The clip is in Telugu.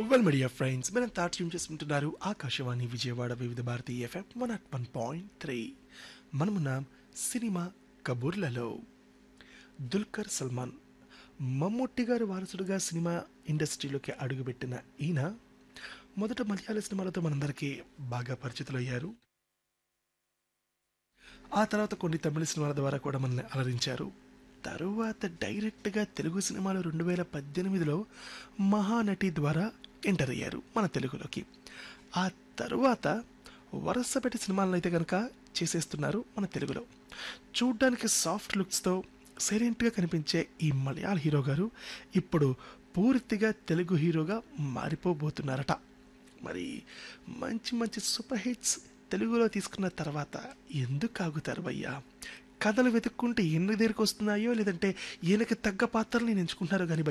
వెల్ మీడియా ఫ్రెండ్స్ మనం తాట్యం చేసుకుంటున్నారు Akashvani Vijayawada Vividh Bharati FM one at one point three మనమున్నాం సినిమా కబుర్లలో దుల్కర్ సల్మాన్ మమ్మూట్టి గారి వారసుడుగా సినిమా ఇండస్ట్రీలోకి అడుగుపెట్టిన ఈయన మొదట మలయాళ సినిమాలతో మనందరికీ బాగా పరిచితులయ్యారు ఆ తర్వాత కొన్ని తమిళ సినిమాల ద్వారా కూడా మనల్ని అలరించారు తరువాత డైరెక్ట్గా తెలుగు సినిమాలు రెండు వేల పద్దెనిమిదిలో మహానటి ద్వారా ఎంటర్ అయ్యారు మన తెలుగులోకి ఆ తరువాత వరుస పెట్టి సినిమాలను అయితే కనుక చేసేస్తున్నారు మన తెలుగులో చూడ్డానికి సాఫ్ట్ లుక్స్తో సైలెంట్గా కనిపించే ఈ మలయాళ హీరో గారు ఇప్పుడు పూర్తిగా తెలుగు హీరోగా మారిపోబోతున్నారట మరి మంచి మంచి సూపర్ హిట్స్ తెలుగులో తీసుకున్న తర్వాత ఎందుకు ఆగుతారు భయ్యా కథలు వెతుక్కుంటే ఎన్ని దగ్గరికి వస్తున్నాయో లేదంటే ఈయనకి తగ్గ పాత్రలు నేను ఎంచుకుంటున్నారో కానీ